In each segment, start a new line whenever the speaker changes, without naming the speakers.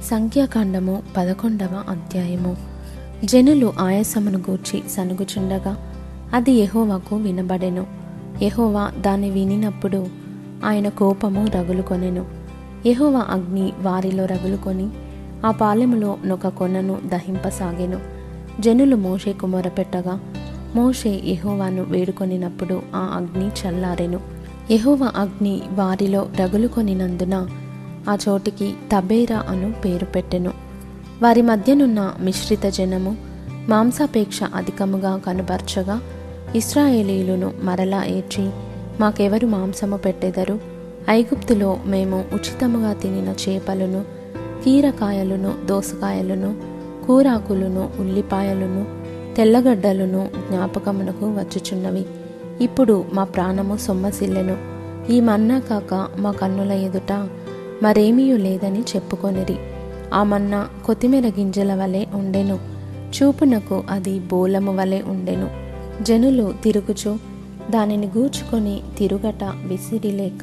సంఖ్యాకాండము పదకొండవ అధ్యాయము జనులు ఆయాసమును గూర్చి సనుగుచుండగా అది యెహోవాకు వినబడెను యెహోవా దాన్ని వినినప్పుడు ఆయన కోపము రగులుకొనెను యెహోవా అగ్ని వారిలో రగులుకొని ఆ పాలెములో నొక కొనను దహింపసాగెను జనులు మోషేకు మొరపెట్టగా మోషే యెహోవాను వేడుకొనినప్పుడు ఆ అగ్ని చల్లారెను యెహోవా అగ్ని వారిలో రగులుకొనినందున ఆ చోటికి తబేరా అను పేరు పెట్టెను వారి మధ్యనున్న మిశ్రిత జనము మాంసాపేక్ష అధికముగా కనుపర్చగా ఇస్రాయేలీయులను మరలా ఏడ్చి మాకెవరు మాంసము పెట్టెదరు ఐగుప్తులో మేము ఉచితముగా తినిన చేపలను కీరకాయలను దోసకాయలను కూరాకులను ఉల్లిపాయలను తెల్లగడ్డలను జ్ఞాపకమునకు వచ్చుచున్నవి ఇప్పుడు మా ప్రాణము సొమ్మసిల్లెను ఈ మన్నా కాక మా కన్నుల ఎదుట మరేమీయూ లేదని చెప్పుకొనిరి ఆ మన్నా కొత్తిమీర గింజల వలె ఉండెను చూపునకు అది బోలము వలె ఉండెను జనులు తిరుగుచు దానిని గూర్చుకొని తిరుగట విసిరిలేక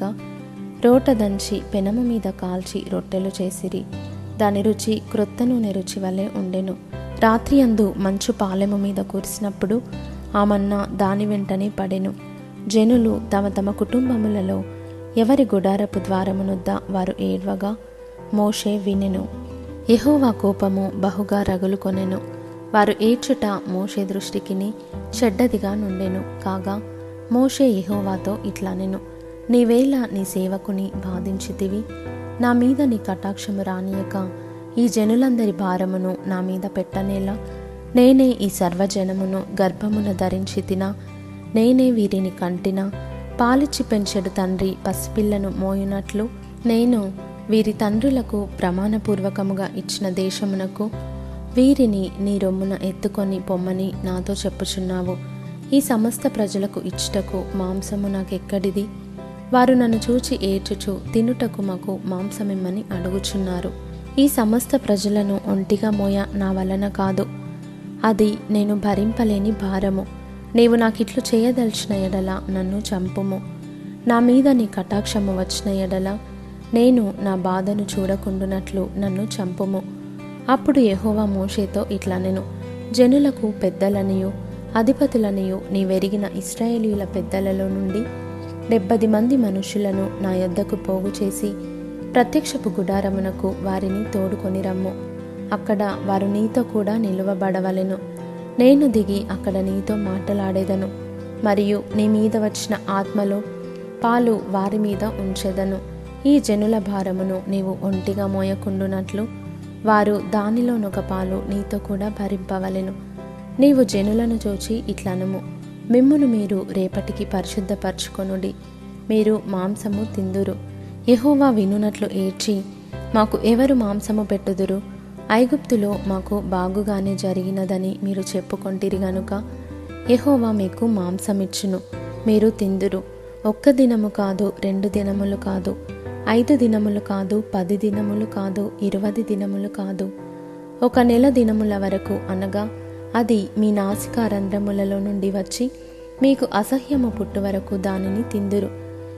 రోట దంచి పెనము మీద కాల్చి రొట్టెలు చేసిరి దాని రుచి క్రొత్త నూనె రుచి వలె ఉండెను రాత్రి అందు మంచు పాలెము మీద కురిసినప్పుడు ఆ మన్నా దాని వెంటనే పడెను జనులు తమ తమ కుటుంబములలో ఎవరి గుడారపు ద్వారమునొద్ద వారు ఏడ్వగా మోషే వినెను యెహోవా కోపము బహుగా రగులుకొనెను వారు ఏడ్చుట మోషే దృష్టికిని చెడ్డదిగా నుండెను కాగా మోషే యెహోవాతో ఇట్లనెను నీవేళ నీ సేవకుని బాధించితివి నా మీద నీ కటాక్షము రానియక ఈ జనులందరి భారమును నా మీద పెట్టనేలా నేనే ఈ సర్వజనమును గర్భమున ధరించి తినా నేనే వీరిని కంటిన పాలిచ్చి పెంచెడు తండ్రి పసిపిల్లను మోయునట్లు నేను వీరి తండ్రులకు ప్రమాణపూర్వకముగా ఇచ్చిన దేశమునకు వీరిని నీ రొమ్మున ఎత్తుకొని పొమ్మని నాతో చెప్పుచున్నావు ఈ సమస్త ప్రజలకు ఇచ్చుటకు మాంసము నాకెక్కడిది వారు నన్ను చూచి ఏడ్చుచు తినుటకు మాకు మాంసమిమ్మని అడుగుచున్నారు ఈ సమస్త ప్రజలను ఒంటిగా మోయ నా వలన కాదు అది నేను భరింపలేని భారము నీవు నాకిట్లు చేయదలిచిన ఎడల నన్ను చంపుము నా మీద నీ కటాక్షము వచ్చిన ఎడల నేను నా బాధను చూడకుండునట్లు నన్ను చంపుము అప్పుడు యెహోవా మోషేతో ఇట్లనెను జనులకు పెద్దలనియు అధిపతులనియు నీవెరిగిన ఇస్రాయేలీయుల పెద్దలలో నుండి డెబ్బది మంది మనుషులను నా యొద్దకు పోగు చేసి ప్రత్యక్షపు గుడారమునకు వారిని తోడుకొని రమ్ము అక్కడ వారు నీతో కూడా నిలువబడవలెను నేను దిగి అక్కడ నీతో మాటలాడేదను మరియు నీ మీద వచ్చిన ఆత్మలో పాలు వారి మీద ఉంచెదను ఈ జనుల భారమును నీవు ఒంటిగా మోయకుండునట్లు వారు దానిలోనొక పాలు నీతో కూడా భరింపవలెను నీవు జనులను చూచి ఇట్లనము మిమ్మును మీరు రేపటికి పరిశుద్ధపరచుకొనుడి మీరు మాంసము తిందురు యెహోవా వినునట్లు ఏడ్చి మాకు ఎవరు మాంసము పెట్టుదురు ఐగుప్తులో మాకు బాగుగానే జరిగినదని మీరు చెప్పుకొంటిరి గనుక యెహోవా మీకు మాంసమిచ్చును మీరు తిందురు ఒక్క దినము కాదు రెండు దినములు కాదు ఐదు దినములు కాదు పది దినములు కాదు ఇరవది దినములు కాదు ఒక నెల దినముల వరకు అనగా అది మీ నాసికారంధ్రములలో నుండి వచ్చి మీకు అసహ్యము పుట్టు వరకు దానిని తిందురు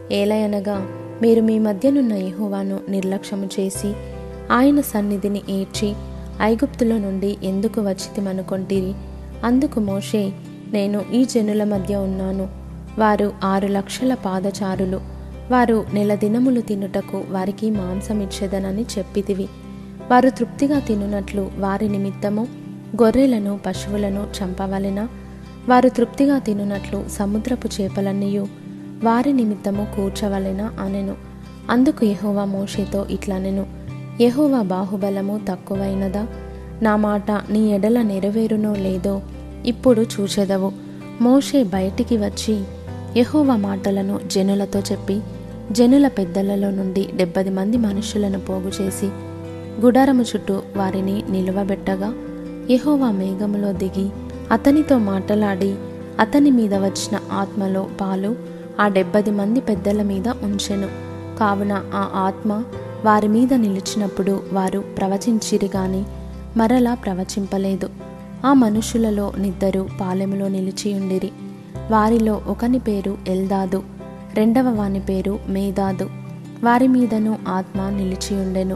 ఏలయనగా మీరు మీ మధ్యనున్న యెహోవాను నిర్లక్ష్యము చేసి ఆయన సన్నిధిని ఏడ్చి ఐగుప్తులో నుండి ఎందుకు వచ్చితిమనుకొంటిరి అందుకు మోషే నేను ఈ జనుల మధ్య ఉన్నాను వారు ఆరు లక్షల పాదచారులు వారు నెల దినములు తినుటకు వారికి మాంసం ఇచ్చేదనని చెప్పితివి వారు తృప్తిగా తినునట్లు వారి నిమిత్తము గొర్రెలను పశువులను చంపవలెనా వారు తృప్తిగా తినునట్లు సముద్రపు చేపలన్నీయు వారి నిమిత్తము కూర్చవలెనా అనెను అందుకు యెహోవా మోషేతో ఇట్లనెను యెహోవా బాహుబలము తక్కువైనదా నా మాట నీ ఎడల నెరవేరునో లేదో ఇప్పుడు చూచెదవు మోషే బయటికి వచ్చి యెహోవా మాటలను జనులతో చెప్పి జనుల పెద్దలలో నుండి డెబ్బది మంది మనుషులను పోగు చేసి గుడారము చుట్టూ వారిని నిలువబెట్టగా యెహోవా మేఘములో దిగి అతనితో మాటలాడి అతని మీద వచ్చిన ఆత్మలో పాలు ఆ డెబ్బది మంది పెద్దల మీద ఉంచెను కావున ఆ ఆత్మ వారి మీద నిలిచినప్పుడు వారు ప్రవచించిరి గాని మరలా ప్రవచింపలేదు ఆ మనుషులలో నిద్దరు పాలెములో నిలిచియుండిరి వారిలో ఒకని పేరు ఎల్దాదు రెండవ వాని పేరు మేదాదు వారి మీదను ఆత్మ నిలిచియుండెను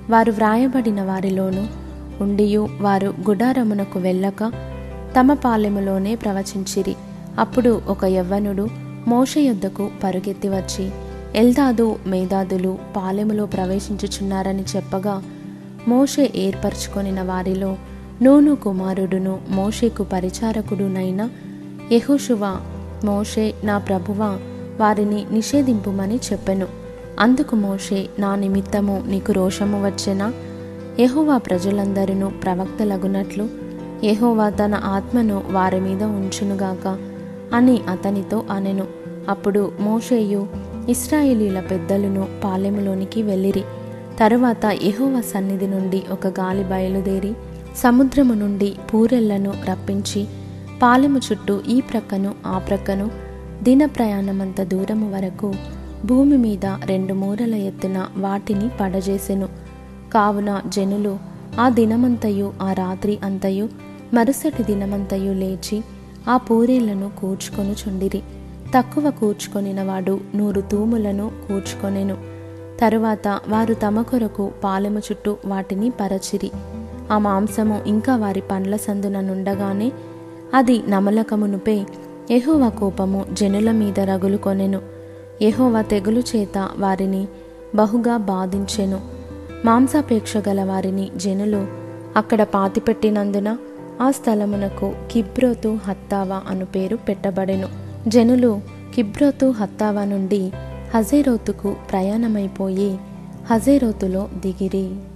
వారు వ్రాయబడిన వారిలోను ఉండియు వారు గుడారమునకు వెళ్ళక తమ పాలెములోనే ప్రవచించిరి అప్పుడు ఒక యవ్వనుడు మోషే యొద్దకు పరుగెత్తి వచ్చి ఎల్దాదు మేధాదులు పాలెములో ప్రవేశించుచున్నారని చెప్పగా మోషే ఏర్పరచుకొనిన వారిలో నూను కుమారుడును మోషేకు పరిచారకుడునైన యెహోషువ మోషే నా ప్రభువా వారిని నిషేధింపుమని చెప్పెను అందుకు మోషే నా నిమిత్తము నీకు రోషము వచ్చెనా యెహోవా ప్రజలందరూ ప్రవక్తలగునట్లు యెహోవా తన ఆత్మను వారి మీద ఉంచునుగాక అని అతనితో అనెను అప్పుడు మోషేయు ఇస్రాయేలీల పెద్దలను పాలెములోనికి వెళ్ళిరి తరువాత యెహోవా సన్నిధి నుండి ఒక గాలి బయలుదేరి సముద్రము నుండి పూరెళ్లను రప్పించి పాలెము చుట్టూ ఈ ప్రక్కను ఆ ప్రక్కను దిన ప్రయాణమంత దూరము వరకు భూమి మీద రెండు మూరల ఎత్తున వాటిని పడజేసెను కావున జనులు ఆ దినమంతయు ఆ రాత్రి అంతయు మరుసటి దినమంతయు లేచి ఆ పూరేళ్లను కూర్చుకొనుచుండిరి తక్కువ కూర్చుకొనినవాడు నూరు తూములను కూర్చుకొనెను తరువాత వారు తమ కొరకు పాలెము చుట్టూ వాటిని పరచిరి ఆ మాంసము ఇంకా వారి పండ్ల సందున నుండగానే అది నమలకమునుపై యెహోవా కోపము జనుల మీద రగులుకొనెను యెహోవా తెగులు చేత వారిని బహుగా బాధించెను మాంసాపేక్ష గల వారిని జనులు అక్కడ పాతిపెట్టినందున ఆ స్థలమునకు కిబ్రోతు హత్తావా అను పేరు పెట్టబడెను జనులు కిబ్రోతు హత్తావా నుండి హజేరోతుకు ప్రయాణమైపోయి హజేరోతులో దిగిరి